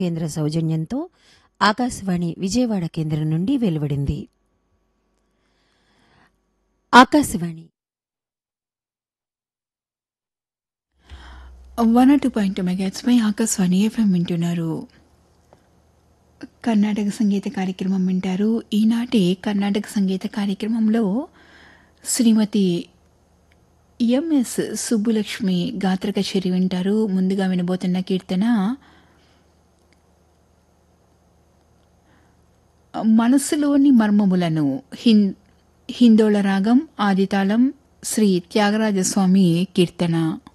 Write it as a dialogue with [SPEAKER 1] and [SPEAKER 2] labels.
[SPEAKER 1] కేంద్ర సౌజన్యంతో ఆకాశవాణి విజయవాడ కేంద్రం నుండి వెలువడింది ఆకాశవాణి
[SPEAKER 2] వన్ టూ పాయింట్ మెగాట్స్పై ఆకాశవాణి ఎఫ్ఎం వింటున్నారు కర్ణాటక సంగీత కార్యక్రమం వింటారు ఈనాటి కర్ణాటక సంగీత కార్యక్రమంలో శ్రీమతి ఎంఎస్ సుబ్బులక్ష్మి గాత్ర కచేరి వింటారు ముందుగా వినబోతున్న కీర్తన మనస్సులోని మర్మములను హిన్ హిందోళ రాగం ఆదితాళం శ్రీ త్యాగరాజస్వామి కీర్తన